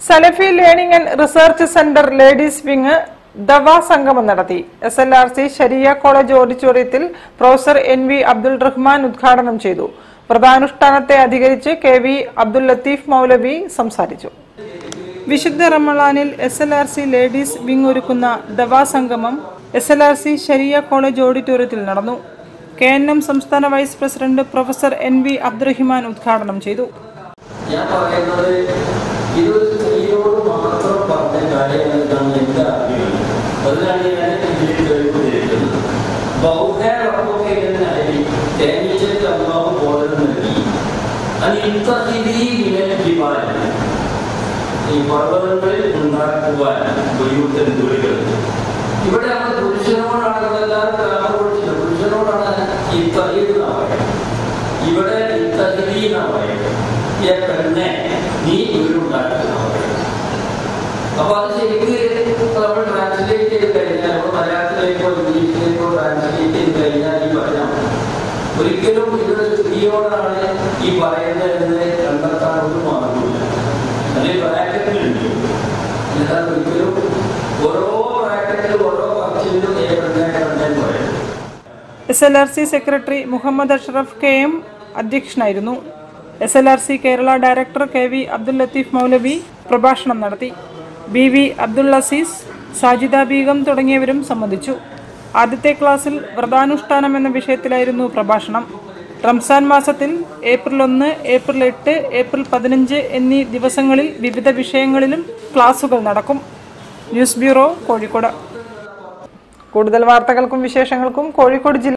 Salafi learning and research centre ladies wing ദവാ സംഗമം നടത്തി S L R C Shariya college ഓഡിറ്റോറിയത്തിൽ professor N V Abdul Rahman ഉദ്ഘാടനം ചെയ്തു വ്രതാനുഷ്ഠാനത്തെ അധികരിച്ച് കെ വി അബ്ദുൽ ലത്തീഫ് മൗലവി സംസാരിച്ചു വിശുദ്ധ റമളാനിൽ S L R C ladies wing ഒരുക്കുന്ന ദവാ സംഗമം S L R C Shariya college ഓഡിറ്റോറിയത്തിൽ നടന്നു കെ എൻ എം സംസ്ഥാന vice president professor N V Abdurahiman ഉദ്ഘാടനം ചെയ്തു ഞാൻ പറയുന്നത് ഇതൊരു സ്ത്രീയോട് മാത്രം പറഞ്ഞ കാര്യങ്ങളാണ് എന്റെ അറിവ് അതിനാണ് ഞാൻ ഇതിൽ കേൾപ്പിച്ചിരിക്കുന്നത് ബൗദ്ധരൊക്കെ എന്നായി തേനീച്ചയ്ക്ക് അമ്മാവ് ബോധനം നൽകി അത് ഇത്തതിരി വിനജിപ്പാൻ ഈ പർവ്വതങ്ങളിൽ ഉണ്ടാക്കുവാൻ ബുദ്ധിമുട്ടൻ തുളികൾ ഇവിടെ നമ്മൾ പുരുഷനോടാണ് എല്ലാവരും കാമപുരുഷന് പുരുഷനോടാണ് ഈ തലീന്നാണ് ഇവിടെ ഈ തലീന്നാണ് ഈ പെണ്ണെ നീ വീടുണ്ടാക്കുന്ന അപ്പൊ അത് ശരിക്കും നമ്മൾ ട്രാൻസ്ലേറ്റ് ചെയ്ത് കഴിഞ്ഞാൽ നമ്മൾ മലയാളത്തിലേക്കോ ഇംഗ്ലീഷിലേക്കോ ട്രാൻസ്ലേറ്റ് ചെയ്ത് കഴിഞ്ഞാൽ ഈ പറയാം ഒരിക്കലും ഇവിടെ സ്ത്രീയോടാണ് ഈ പറയുന്നത് എന്ന് കണ്ടെത്താൻ ഒരു മാർഗമില്ല അതിൽ ബ്രാക്കറ്റിലുണ്ട് എന്നാൽ ഒരിക്കലും ഓരോ ബ്രാക്കറ്റിലും ഓരോ പർച്ചിലും ഏതെന്നെ കണ്ടെന്ന് പറയുന്നത് S L R C secretary Muhammad Ashraf K M അധ്യക്ഷനായിരുന്നു S L R C Kerala director K V Abdul Latheef Maulavi പ്രഭാഷണം നടത്തി ബി വി അബ്ദുൽ അസീസ് സാജിദ ബീഗം തുടങ്ങിയവരും സംബന്ധിച്ചു ആദ്യത്തെ ക്ലാസ്സിൽ വ്രതാനുഷ്ഠാനം എന്ന വിഷയത്തിലായിരുന്നു പ്രഭാഷണം റംസാൻ മാസത്തിൽ ഏപ്രിൽ ഒന്ന് ഏപ്രിൽ എട്ട് ഏപ്രിൽ പതിനഞ്ച് എന്നീ ദിവസങ്ങളിൽ വിവിധ വിഷയങ്ങളിലും ക്ലാസുകൾ നടക്കും ന്യൂസ് ബ്യൂറോ കോഴിക്കോട് കൂടുതൽ വാർത്തകൾക്കും വിശേഷങ്ങൾക്കും കോഴിക്കോട് ജില്ല